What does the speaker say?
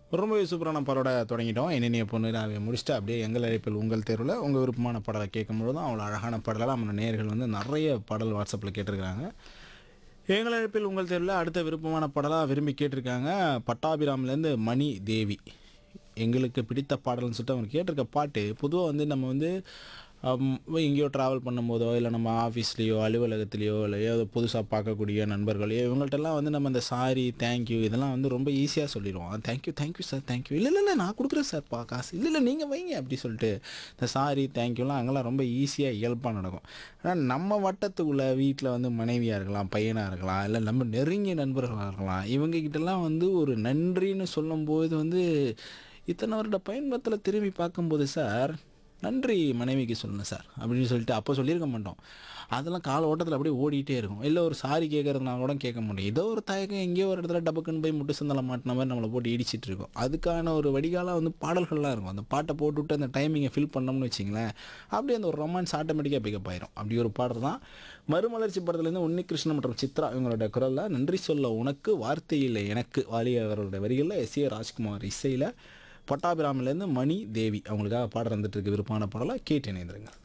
ரொம்பவே சூப்பரான பாடோட தொடங்கிட்டோம் என்னென்ன பொண்ணு அதை முடிச்சுட்டு அப்படியே எங்கள் அழைப்பில் உங்கள் தேர்வில் உங்கள் விருப்பமான பாடலை கேட்கும்பொழுது தான் அவ்வளோ அழகான பாடலாம் நம்ம நேயர்கள் வந்து நிறைய பாடல் வாட்ஸ்அப்பில் கேட்டிருக்காங்க எங்கள் அழைப்பில் உங்கள் தேர்வில் அடுத்த விருப்பமான பாடலாக விரும்பி கேட்டிருக்காங்க பட்டாபிராம்லேருந்து மணி தேவி எங்களுக்கு பிடித்த பாடல்னு சொல்லிட்டு அவங்க கேட்டிருக்க பாட்டு பொதுவாக வந்து நம்ம வந்து ஹம், எங்கேயோ ட்ராவல் பண்ணும்போதோ இல்லை நம்ம ஆஃபீஸ்லேயோ அலுவலகத்துலேயோ இல்லை ஏதோ புதுசாக பார்க்கக்கூடிய நண்பர்களோ இவங்கள்ட்டெல்லாம் வந்து நம்ம இந்த சாரி தேங்க்யூ இதெல்லாம் வந்து ரொம்ப ஈஸியாக சொல்லிடுவோம் தேங்க்யூ தேங்க்யூ சார் தேங்க்யூ இல்லை இல்லை இல்லை நான் கொடுக்குறேன் சார் பா காசு இல்லை இல்லை நீங்கள் வைங்க அப்படி சொல்லிட்டு இந்த சாரி தேங்க்யூலாம் அங்கெல்லாம் ரொம்ப ஈஸியாக இயல்பாக நடக்கும் ஆனால் நம்ம வட்டத்துக்குள்ளே வீட்டில் வந்து மனைவியாக இருக்கலாம் பையனாக இருக்கலாம் இல்லை நம்ம நெருங்கிய நண்பர்களாக இருக்கலாம் இவங்க கிட்டலாம் வந்து ஒரு நன்றின்னு சொல்லும்போது வந்து இத்தனை வருட பயன்பத்தில் திரும்பி பார்க்கும்போது சார் நன்றி மனைவிக்கு சொல்லணும் சார் அப்படின்னு சொல்லிட்டு அப்போ சொல்லியிருக்க மாட்டோம் அதெல்லாம் கால ஓட்டத்தில் அப்படியே ஓடிட்டே இருக்கும் இல்லை ஒரு சாரி கேட்குறதுனா கூட கேட்க முடியும் ஏதோ ஒரு தயக்கம் எங்கேயோ ஒரு இடத்துல டபக்குன்னு போய் முட்டு சந்தலை மாட்டின மாதிரி நம்மளை போட்டு இடிச்சிட்டு இருக்கோம் அதுக்கான ஒரு வடிகாலாக வந்து பாடல்கள்லாம் இருக்கும் அந்த பாட்டை போட்டுவிட்டு அந்த டைமிங்கை ஃபில் பண்ணோம்னு வச்சிங்களேன் அப்படியே அந்த ஒரு ரொமான்ஸ் ஆட்டோமேட்டிக்காக பிக்கப் ஆயிரும் அப்படி ஒரு பாடல் தான் மறுமலர்ச்சி படத்துலேருந்து உன்னிகிருஷ்ணன் மற்றும் சித்ரா இவங்களோட குரலில் நன்றி சொல்ல உனக்கு வார்த்தை இல்லை எனக்கு வாலி அவர்களுடைய வரிகளில் எஸ் ஏ ராஜ்குமார் இசையில் பட்டாபிராமிலேருந்து மணி தேவி அவங்களுக்காக பாடம் வந்துட்டு இருக்கு விருப்பமான பாடலாக கேட்டு இணைந்திருங்க